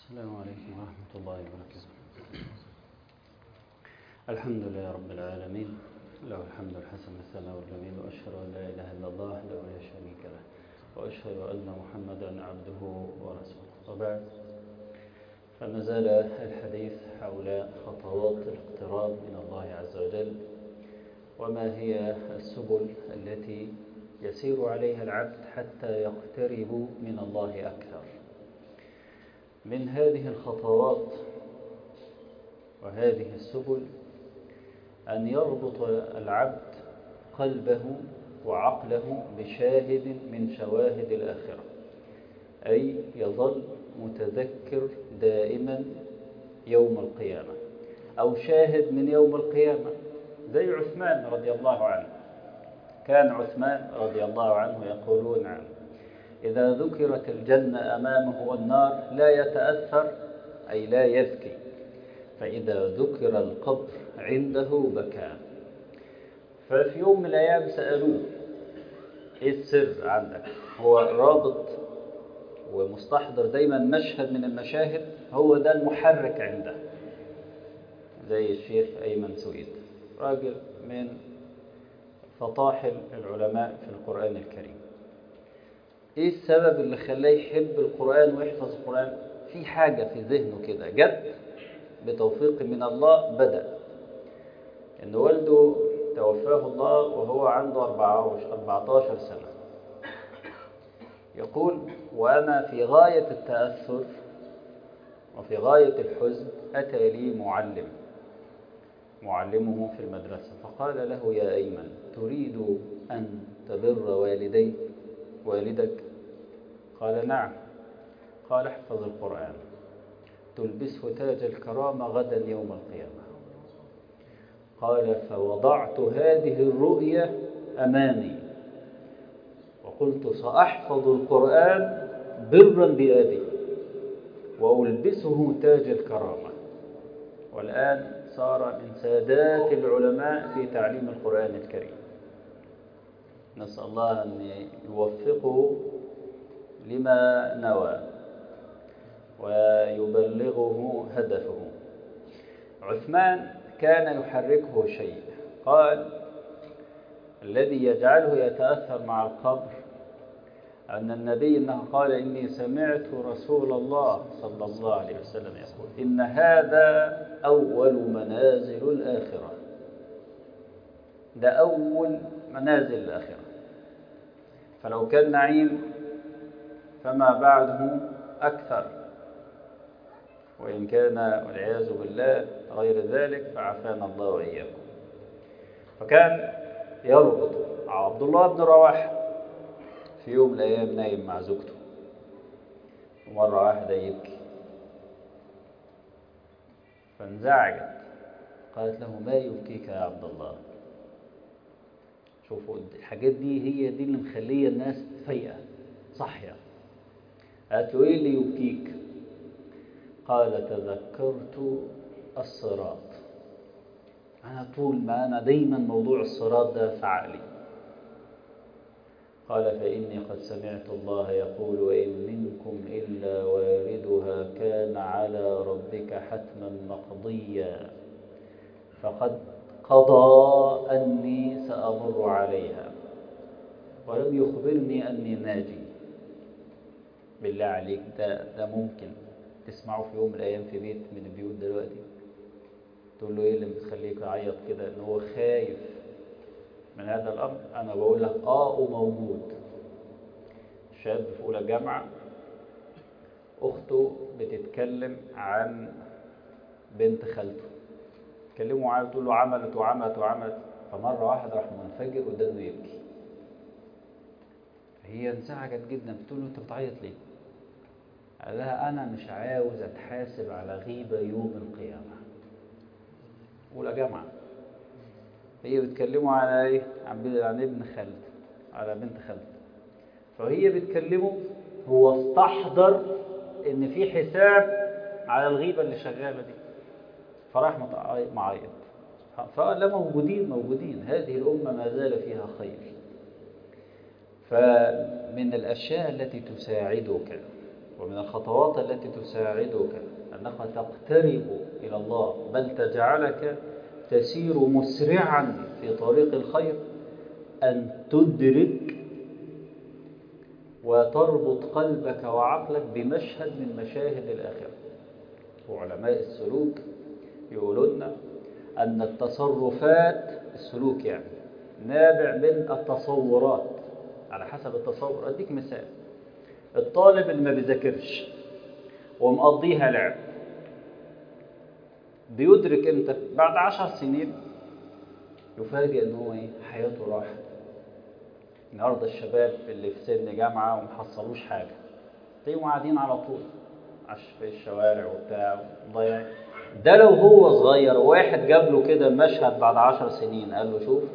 السلام عليكم ورحمة الله وبركاته الحمد لله رب العالمين له الحمد الحسن الثناء والجميل وأشهد أن لا إله إلا الله وحده لا شريك له وأشهد أن محمدا عبده ورسوله وبعد فما زال الحديث حول خطوات الاقتراب من الله عز وجل وما هي السبل التي يسير عليها العبد حتى يقترب من الله أكثر من هذه الخطوات وهذه السبل أن يربط العبد قلبه وعقله بشاهد من شواهد الآخرة أي يظل متذكر دائما يوم القيامة أو شاهد من يوم القيامة زي عثمان رضي الله عنه كان عثمان رضي الله عنه يقولون عنه إذا ذكرت الجنة أمامه والنار لا يتأثر أي لا يبكي فإذا ذكر القبر عنده بكى ففي يوم من الأيام سألوه إيه السر عندك هو رابط ومستحضر دايما مشهد من المشاهد هو ده المحرك عنده زي الشيخ أيمن سويد راجل من فطاحل العلماء في القرآن الكريم ايه السبب اللي خلاه يحب القرآن ويحفظ القرآن في حاجة في ذهنه كده جت بتوفيق من الله بدأ ان والده توفاه الله وهو عنده 14 سنة يقول وأنا في غاية التأثر وفي غاية الحزن أتى لي معلم معلمه في المدرسة فقال له يا أيمن تريد أن تبر والديك والدك قال نعم قال احفظ القرآن تلبسه تاج الكرامة غدا يوم القيامة قال فوضعت هذه الرؤية أمامي وقلت سأحفظ القرآن برا بأبي وألبسه تاج الكرامة والآن صار من سادات العلماء في تعليم القرآن الكريم نسأل الله أن يوفقه لما نوى ويبلغه هدفه عثمان كان يحركه شيء قال الذي يجعله يتأثر مع القبر أن النبي إنه قال إني سمعت رسول الله صلى الله عليه وسلم يقول إن هذا أول منازل الآخرة ده أول منازل الآخرة فلو كان نعيم فما بعده أكثر وإن كان والعياذ بالله غير ذلك فعافانا الله وإياكم فكان يربط عبد الله بن رواحه في يوم من الأيام نايم مع زوجته ومرة واحدة يبكي فانزعجت قالت له ما يبكيك يا عبد الله شوفوا الحاجات دي هي دي اللي مخليه الناس فايقه صحيه قالت له ايه اللي يبكيك قال تذكرت الصراط انا طول ما انا دايما موضوع الصراط ده في عقلي قال فإني قد سمعت الله يقول وإن منكم إلا واردها كان على ربك حتما مقضيا فقد قضى أني سأمر عليها ولم يخبرني أني ناجي بالله عليك ده, ده ممكن تسمعه في يوم من الأيام في بيت من البيوت دلوقتي تقول له إيه اللي بتخليك يعيط كده إن هو خايف من هذا الأمر أنا بقول لك آه وموجود شاب في أولى جامعة أخته بتتكلم عن بنت خالته تكلموا معاه تقول له عملت وعملت وعملت فمرة واحدة راح منفجر قدامه يبكي هي انزعجت جدا بتقول له انت بتعيط ليه؟ قال لها انا مش عاوز اتحاسب على غيبة يوم القيامة اولى جامعة هي بتكلموا على ايه؟ عن ابن خالته على بنت خالته فهي بتكلمه هو استحضر ان في حساب على الغيبة اللي شغالة دي فراح معيط فقال لا موجودين موجودين هذه الأمة ما زال فيها خير فمن الأشياء التي تساعدك ومن الخطوات التي تساعدك أنك تقترب إلى الله بل تجعلك تسير مسرعا في طريق الخير أن تدرك وتربط قلبك وعقلك بمشهد من مشاهد الآخرة وعلماء السلوك يقولون أن التصرفات السلوك يعني نابع من التصورات على حسب التصور أديك مثال الطالب اللي ما بيذاكرش ومقضيها لعب بيدرك امتى بعد عشر سنين يفاجئ ان هو ايه حياته راحت النهارده الشباب اللي في سن جامعه ومحصلوش حاجه تلاقيهم قاعدين على طول عش في الشوارع وبتاع ضيع ده لو هو صغير واحد جاب له كده مشهد بعد عشر سنين قال له شوف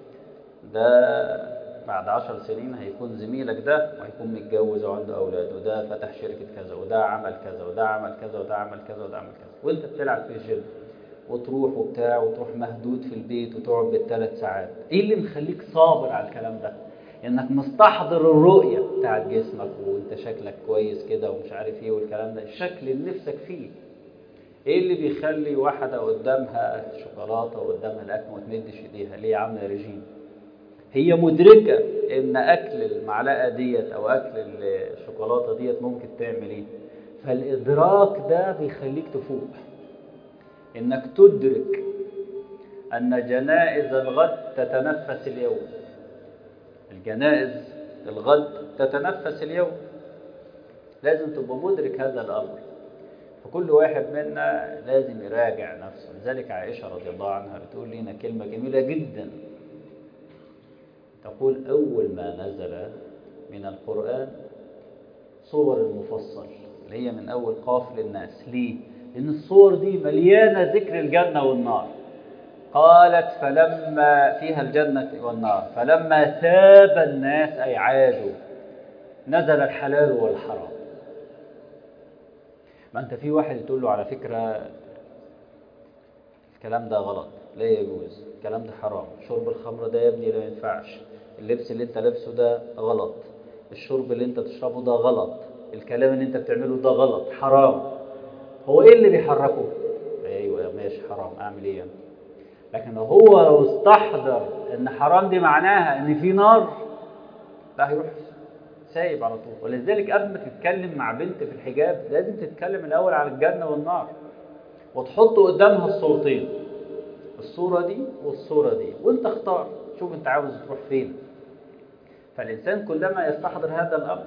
ده بعد عشر سنين هيكون زميلك ده وهيكون متجوز وعنده أولاد وده فتح شركة كذا وده عمل كذا وده عمل كذا وده عمل كذا وده عمل كذا وانت بتلعب في الجيم وتروح وبتاع وتروح مهدود في البيت وتقعد بالثلاث ساعات ايه اللي مخليك صابر على الكلام ده انك مستحضر الرؤية بتاعت جسمك وانت شكلك كويس كده ومش عارف ايه والكلام ده الشكل اللي نفسك فيه ايه اللي بيخلي واحدة قدامها شوكولاتة وقدامها الاكل وما تمدش ايديها ليه عاملة رجيم هي مدركة ان اكل المعلقة ديت او اكل الشوكولاتة ديت ممكن تعمل ايه فالادراك ده بيخليك تفوق انك تدرك ان جنائز الغد تتنفس اليوم الجنائز الغد تتنفس اليوم لازم تبقى مدرك هذا الامر فكل واحد منا لازم يراجع نفسه لذلك عائشة رضي الله عنها بتقول لنا كلمة جميلة جدا تقول أول ما نزل من القرآن صور المفصل اللي هي من أول قاف للناس ليه؟ لأن الصور دي مليانة ذكر الجنة والنار قالت فلما فيها الجنة والنار فلما تاب الناس أي عادوا نزل الحلال والحرام ما أنت في واحد تقول له على فكرة الكلام ده غلط لا يجوز الكلام ده حرام شرب الخمر ده يا ابني لا ينفعش اللبس اللي انت لابسه ده غلط الشرب اللي انت تشربه ده غلط الكلام اللي انت بتعمله ده غلط حرام هو ايه اللي بيحركه ايوه ماشي حرام اعمل ايه يعني لكن هو لو استحضر ان حرام دي معناها ان في نار لا هيروح سايب على طول ولذلك قبل ما تتكلم مع بنت في الحجاب لازم تتكلم الاول على الجنه والنار وتحط قدامها الصورتين الصوره دي والصوره دي وانت اختار شوف انت عاوز تروح فين فالانسان كلما يستحضر هذا الامر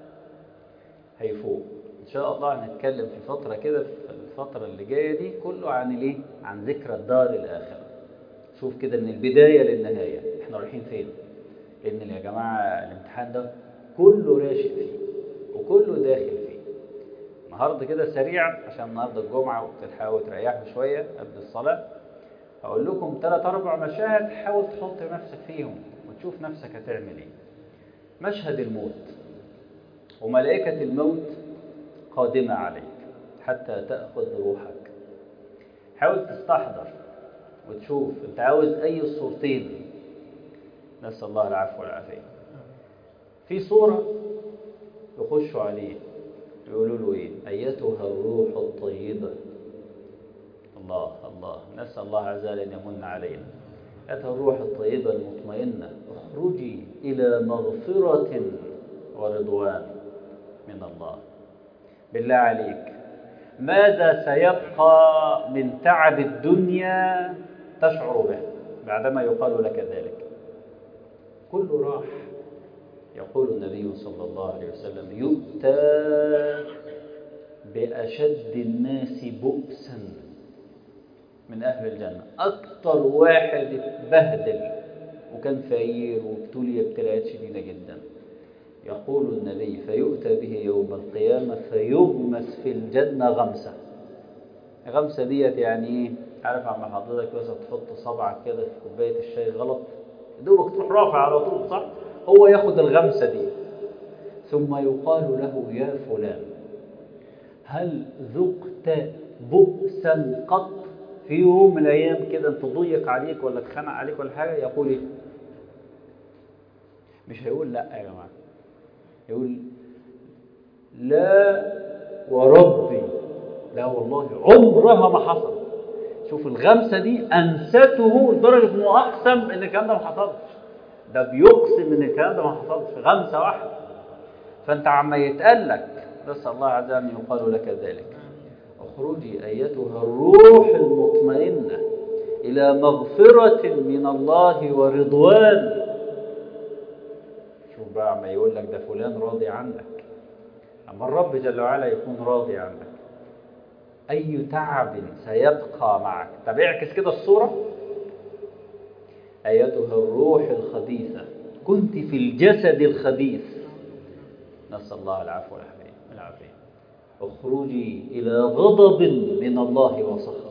هيفوق ان شاء الله هنتكلم في فتره كده في الفتره اللي جايه دي كله عن الايه عن ذكرى الدار الاخره شوف كده من البدايه للنهايه احنا رايحين فين لان يا جماعه الامتحان ده كله راشق فيه وكله داخل فيه النهارده كده سريعا عشان النهارده الجمعه وبتحاول تريحوا شويه قبل الصلاه هقول لكم ثلاث اربع مشاهد حاول تحط نفسك فيهم وتشوف نفسك هتعمل ايه مشهد الموت وملائكه الموت قادمه عليك حتى تاخذ روحك حاول تستحضر وتشوف انت عاوز اي الصورتين نسال الله العفو والعافيه في صورة يخشوا عليه يقولوا له ايه ايتها الروح الطيبة الله الله نسأل الله عز وجل ان يمن علينا ايتها الروح الطيبة المطمئنة اخرجي الى مغفرة ورضوان من الله بالله عليك ماذا سيبقى من تعب الدنيا تشعر به بعدما يقال لك ذلك كله راح يقول النبي صلى الله عليه وسلم يؤتى بأشد الناس بؤسا من أهل الجنة أكثر واحد اتبهدل وكان فقير وابتلي ابتلاءات شديدة جدا يقول النبي فيؤتى به يوم القيامة فيغمس في الجنة غمسة غمسة ديت يعني ايه عارف عم حضرتك بس تحط صبعك كده في كوباية الشاي غلط دوبك تروح رافع على طول صح هو ياخد الغمسة دي ثم يقال له يا فلان هل ذقت بؤسا قط في يوم من الايام كده انت ضيق عليك ولا اتخنق عليك ولا حاجه يقول ايه مش هيقول لا يا جماعه يقول لا وربي لا والله عمرها ما حصل شوف الغمسة دي أنسته لدرجة إنه أقسم إن الكلام ده ما حصلش ده بيقسم إن الكلام ده ما حصلش غمسة واحدة فأنت عما يتقال لك نسأل الله عز وجل أن يقال لك ذلك اخرجي أيتها الروح المطمئنة إلى مغفرة من الله ورضوان شوف بقى عما يقول لك ده فلان راضي عنك أما الرب جل وعلا يكون راضي عنك أي تعب سيبقى معك طب اعكس كده الصورة أيتها الروح الخبيثة كنت في الجسد الخبيث نسأل الله العفو والعافية اخرجي إلى غضب من الله وسخط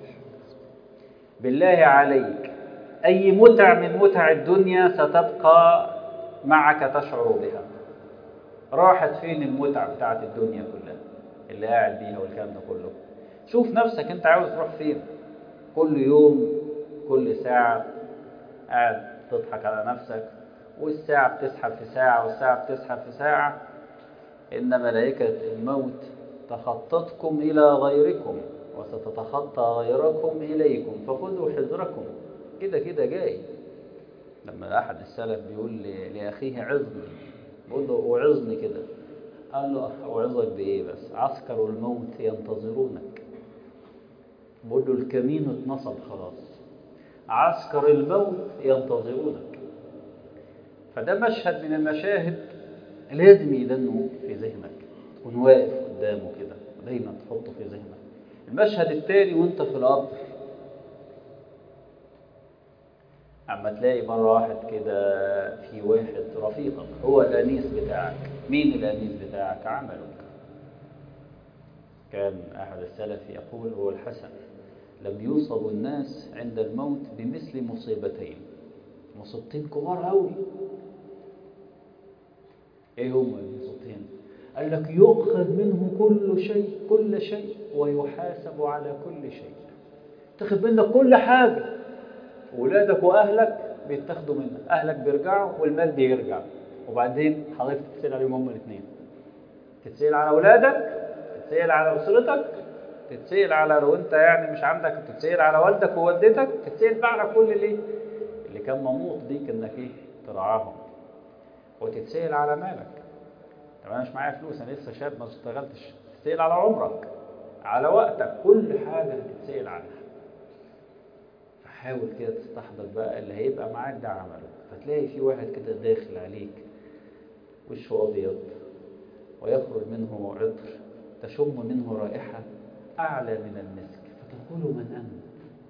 بالله عليك أي متع من متع الدنيا ستبقى معك تشعر بها راحت فين المتعة بتاعت الدنيا كلها اللي قاعد بيها والكلام ده كله شوف نفسك انت عاوز تروح فين كل يوم كل ساعة قاعد تضحك على نفسك والساعة بتسحب في ساعة والساعة بتسحب في ساعة إن ملائكة الموت تخطتكم إلى غيركم وستتخطى غيركم إليكم فخذوا حذركم كده كده جاي لما أحد السلف بيقول لأخيه عظني بيقول له أوعظني كده قال له أوعظك بإيه بس عسكر الموت ينتظرونك بقول له الكمين اتنصب خلاص عسكر الموت ينتظرونك فده مشهد من المشاهد لازم يدنه في ذهنك تكون واقف قدامه كده ودايما تحطه في ذهنك المشهد التاني وانت في القبر اما تلاقي مرة واحد كده في واحد رفيقك هو الأنيس بتاعك مين الأنيس بتاعك عملك كان أحد السلف يقول هو الحسن لم يوصب الناس عند الموت بمثل مصيبتين مصيبتين كبار قوي ايه هما المصيبتين قال لك يؤخذ منه كل شيء كل شيء ويحاسب على كل شيء تاخد منك كل حاجة ولادك وأهلك بيتاخدوا منك أهلك بيرجعوا والمال بيرجع وبعدين حضرتك تتسأل عليهم هما الاثنين تتسأل على أولادك تتسأل على أسرتك تتسأل على لو أنت يعني مش عندك تتسأل على والدك ووالدتك تتسأل بقى على كل اللي اللي كان منوط بيك إنك إيه ترعاهم وتتسأل على مالك طب أنا مش معايا فلوس أنا لسه شاب ما اشتغلتش تتسأل على عمرك على وقتك كل حاجة هتتسأل عنها فحاول كده تستحضر بقى اللي هيبقى معاك ده عمله فتلاقي في واحد كده داخل عليك وشه أبيض ويخرج منه عطر تشم منه رائحة أعلى من المسك فتقول من أنت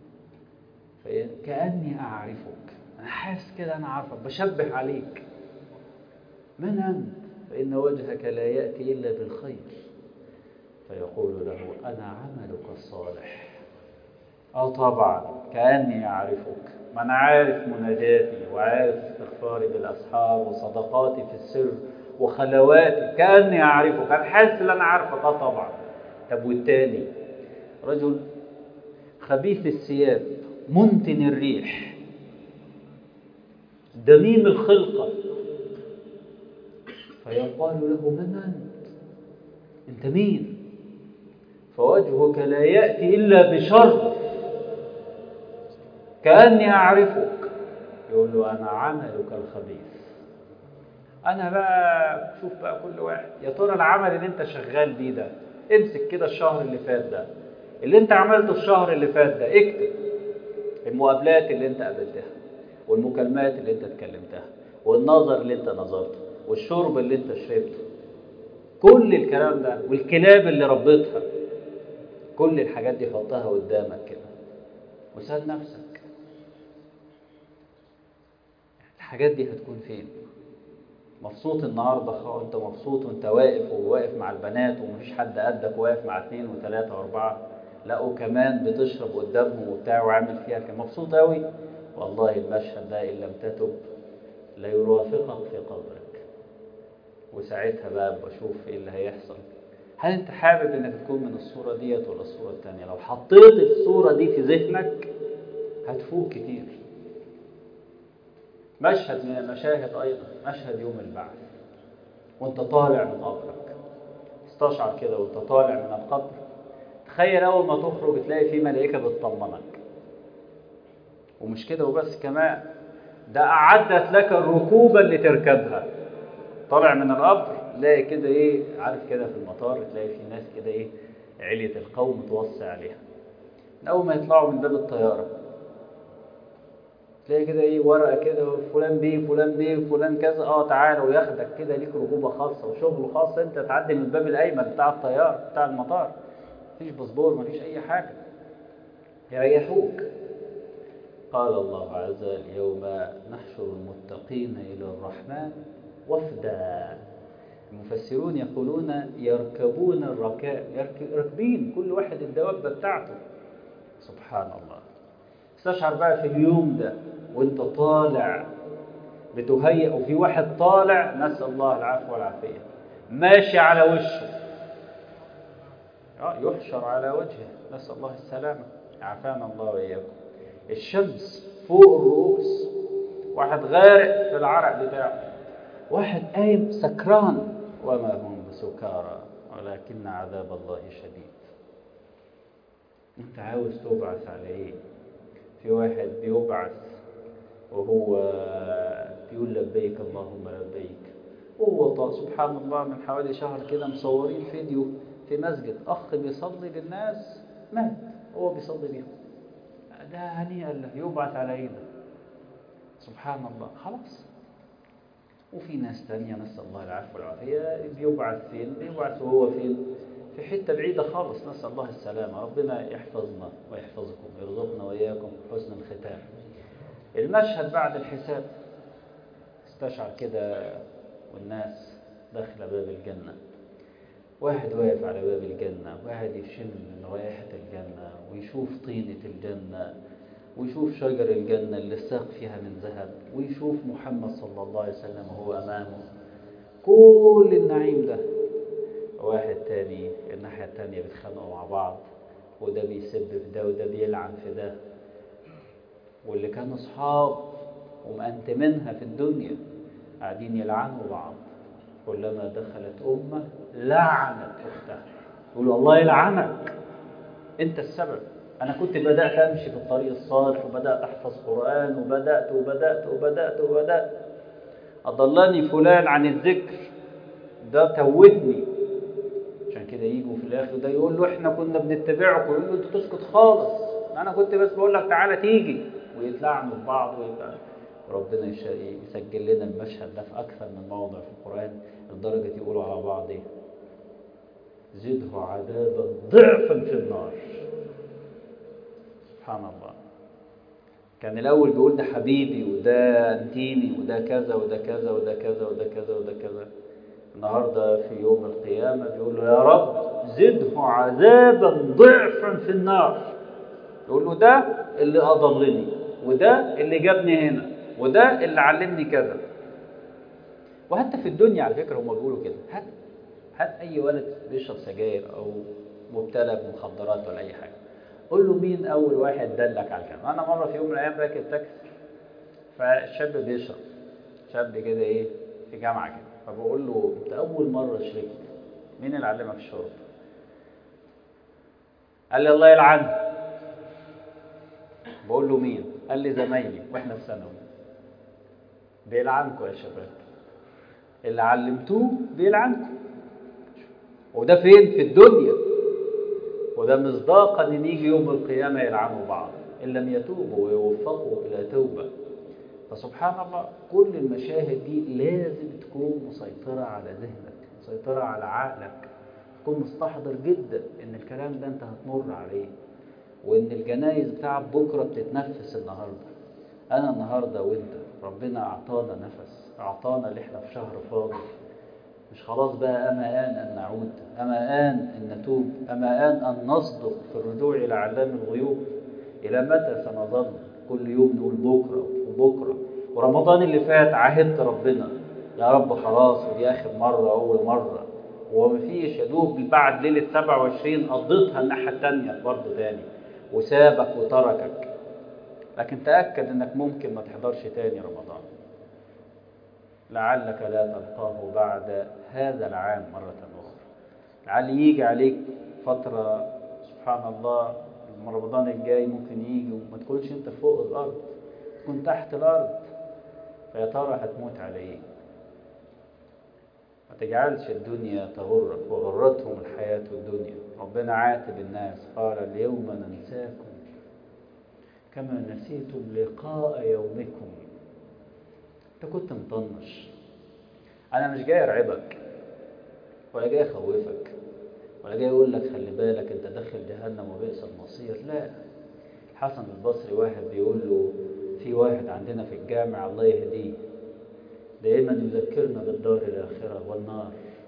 كأني أعرفك أنا حاسس كده أنا عارفك بشبه عليك من أنت فإن وجهك لا يأتي إلا بالخير فيقول له أنا عملك الصالح أو طبعا كأني أعرفك ما أنا عارف مناجاتي وعارف استغفاري بالأسحار وصدقاتي في السر وخلواتي كأني أعرفك أنا حاسس إن أنا عارفك أه طبعا طب والتاني رجل خبيث الثياب منتن الريح دميم الخلقة فيقال له من أنت أنت مين فوجهك لا يأتي إلا بشر كأني أعرفك يقول له أنا عملك الخبيث أنا بقى شوف بقى كل واحد يا ترى العمل اللي أنت شغال بيه ده امسك كده الشهر اللي فات ده اللي أنت عملته الشهر اللي فات ده اكتب المقابلات اللي أنت قابلتها والمكالمات اللي أنت اتكلمتها والنظر اللي أنت نظرته والشرب اللي أنت شربته كل الكلام ده والكلاب اللي ربيتها كل الحاجات دي حطها قدامك كده وسأل نفسك الحاجات دي هتكون فين مبسوط النهارده انت مبسوط وانت واقف وواقف مع البنات ومفيش حد قدك واقف مع اثنين وثلاثة واربعة لا وكمان بتشرب قدامهم وبتاع وعامل فيها كان مبسوط قوي والله المشهد ده ان لم تتب لا يرافقك في قبرك وساعتها بقى بشوف ايه اللي هيحصل هل انت حابب انك تكون من الصورة ديت ولا الصورة التانية لو حطيت الصورة دي في ذهنك هتفوق كتير مشهد من المشاهد أيضا مشهد يوم البعث وانت طالع من قبرك استشعر كده وانت طالع من القبر تخيل اول ما تخرج تلاقي في ملائكه بتطمنك ومش كده وبس كمان ده اعدت لك الركوبه اللي تركبها طالع من القبر تلاقي كده ايه عارف كده في المطار تلاقي في ناس كده ايه علية القوم توصي عليها من اول ما يطلعوا من باب الطياره تلاقي كده ايه ورقه كده فلان بيه فلان بيه فلان كذا اه تعالى وياخدك كده ليك ركوبه خاصه وشغل خاص انت تعدي من الباب الايمن بتاع الطياره بتاع المطار مفيش باسبور مفيش اي حاجه يريحوك قال الله عز وجل يوم نحشر المتقين الى الرحمن وفدا المفسرون يقولون يركبون الركاب راكبين كل واحد الدوابه بتاعته سبحان الله استشعر بقى في اليوم ده وانت طالع بتهيئ وفي واحد طالع نسأل الله العفو والعافية ماشي على وشه يحشر على وجهه نسأل الله السلامة عافانا الله وإياكم الشمس فوق الرؤوس واحد غارق في العرق بتاعه واحد قايم سكران وما هم بسكارى ولكن عذاب الله شديد انت عاوز تبعث على ايه في واحد بيبعث وهو بيقول لبيك اللهم لبيك وهو سبحان الله من حوالي شهر كده مصورين فيديو في مسجد اخ بيصلي للناس مات هو بيصلي بيهم ده هنيئا له يبعث على ايه سبحان الله خلاص وفي ناس تانية نسأل الله العفو والعافية بيبعث فين بيبعث وهو فين في حتة بعيدة خالص نسأل الله السلامة ربنا يحفظنا ويحفظكم ويرزقنا وإياكم حسن الختام المشهد بعد الحساب استشعر كده والناس داخلة باب الجنة واحد واقف على باب الجنة واحد يشم من رائحة الجنة ويشوف طينة الجنة ويشوف شجر الجنة اللي الساق فيها من ذهب ويشوف محمد صلى الله عليه وسلم وهو أمامه كل النعيم ده واحد تاني الناحية التانية بيتخانقوا مع بعض وده بيسب في ده وده بيلعن في ده واللي كانوا أصحاب ومأنتمينها في الدنيا قاعدين يلعنوا بعض كلما دخلت أمة لعنت أختها يقولوا الله يلعنك أنت السبب أنا كنت بدأت أمشي في الطريق الصالح وبدأت أحفظ قرآن وبدأت وبدأت وبدأت وبدأت أضلني فلان عن الذكر ده توتني عشان كده يجوا في الآخر ده يقول له إحنا كنا بنتبعك ويقول له أنت تسكت خالص أنا كنت بس بقول لك تعالى تيجي ويتلعنوا في بعض ويبقى ربنا يسجل لنا المشهد ده في أكثر من موضع في القرآن لدرجة يقولوا على بعض إيه زده عذابا ضعفا في النار سبحان الله كان الأول بيقول ده حبيبي وده أنتيمي وده كذا وده كذا وده كذا وده كذا وده كذا النهاردة في يوم القيامة بيقول له يا رب زده عذابا ضعفا في النار يقول له ده اللي أضلني وده اللي جابني هنا وده اللي علمني كذا وحتى في الدنيا على فكرة هم بيقولوا كده هات هات أي ولد بيشرب سجاير أو مبتلى بمخدرات ولا أي حاجة قول له مين أول واحد دلك على الكلام أنا مرة في يوم من الأيام راكب تاكسي فالشاب بيشرب شاب كده إيه في جامعة كده فبقول له أنت أول مرة شربت مين اللي علمك الشرب؟ قال لي الله يلعنه بقول له مين؟ قال لي زمايلي واحنا في ثانوي بيلعنكم يا شباب اللي علمتوه بيلعنكم وده فين؟ في الدنيا وده مصداقا ان يجي يوم القيامه يلعنوا بعض ان لم يتوبوا ويوفقوا الى توبه فسبحان الله كل المشاهد دي لازم تكون مسيطره على ذهنك مسيطره على عقلك تكون مستحضر جدا ان الكلام ده انت هتمر عليه وان الجنايز بتاعت بكره بتتنفس النهارده انا النهارده وانت ربنا اعطانا نفس اعطانا اللي احنا في شهر فاضل مش خلاص بقى اما ان ان نعود اما ان ان نتوب اما ان ان نصدق في الرجوع الى علام الغيوب الى متى سنظل كل يوم نقول بكره وبكره ورمضان اللي فات عهدت ربنا يا رب خلاص ودي اخر مره اول مره ومفيش يا دوب بعد ليله 27 قضيتها الناحيه الثانيه برضه تاني وسابك وتركك لكن تأكد انك ممكن ما تحضرش تاني رمضان لعلك لا تلقاه بعد هذا العام مرة أخرى لعل يجي عليك فترة سبحان الله رمضان الجاي ممكن يجي وما تكونش انت فوق الارض تكون تحت الارض فيا ترى هتموت على ايه ما تجعلش الدنيا تغرك وغرتهم الحياة الدنيا ربنا عاتب الناس قال اليوم ننساكم كما نسيتم لقاء يومكم انت كنت مطنش انا مش جاي ارعبك ولا جاي اخوفك ولا جاي اقول لك خلي بالك انت داخل جهنم وبئس المصير لا الحسن البصري واحد بيقول له في واحد عندنا في الجامع الله يهديه دائما يذكرنا بالدار الآخرة والنار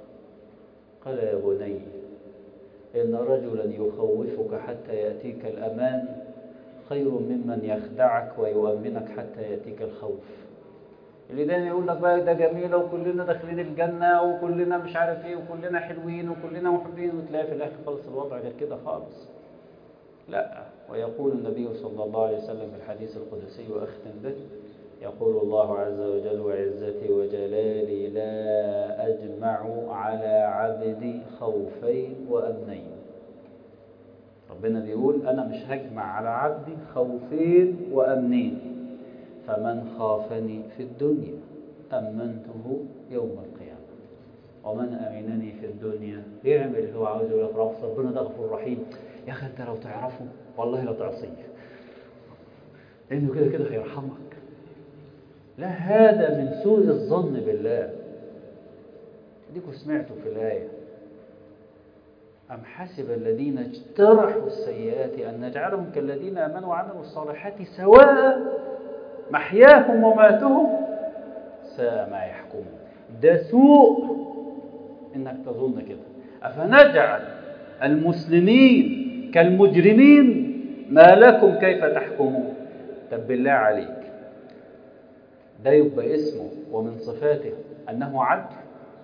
قال يا بني إن رجلا يخوفك حتى يأتيك الأمان خير ممن يخدعك ويؤمنك حتى يأتيك الخوف اللي دايما يقول لك بقى ده جميلة وكلنا داخلين الجنة وكلنا مش عارف ايه وكلنا حلوين وكلنا محبين وتلاقي في الآخر خالص الوضع غير كده خالص لا ويقول النبي صلى الله عليه وسلم في الحديث القدسي وأختم به يقول الله عز وجل وعزتي وجلالي لا أجمع على عبدي خوفين وأمنين ربنا بيقول أنا مش هجمع على عبدي خوفين وأمنين فمن خافني في الدنيا أمنته يوم القيامة ومن أمنني في الدنيا يعمل اللي هو عاوز يقول لك ربنا ده غفور رحيم يا أخي أنت لو تعرفه والله لا تعصيه لأنه كده كده هيرحمك لا هذا من سوء الظن بالله ديكوا سمعتوا في الآية أم حسب الذين اجترحوا السيئات أن نجعلهم كالذين آمنوا وعملوا الصالحات سواء محياهم وماتهم ساء ما يحكمون ده سوء إنك تظن كده أفنجعل المسلمين كالمجرمين ما لكم كيف تحكمون طب بالله عليك ده يبقى اسمه ومن صفاته أنه عدل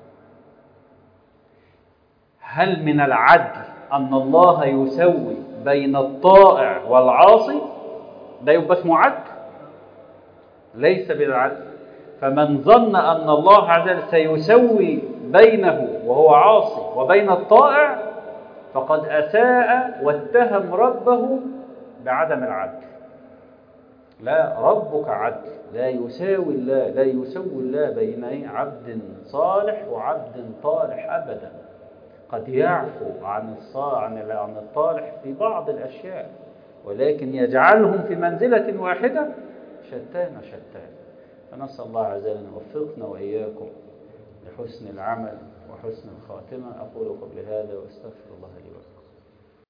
هل من العدل أن الله يسوي بين الطائع والعاصي ده يبقى اسمه عدل ليس بالعدل فمن ظن أن الله عز وجل سيسوي بينه وهو عاصي وبين الطائع فقد أساء واتهم ربه بعدم العدل لا ربك عدل لا يساوي الله لا يسوي الله بين عبد صالح وعبد طالح أبدا قد يعفو عن عن عن الطالح في بعض الأشياء ولكن يجعلهم في منزلة واحدة شتان شتان فنسأل الله عز وجل أن يوفقنا وإياكم لحسن العمل وحسن الخاتمة أقول قبل هذا وأستغفر الله لي ولكم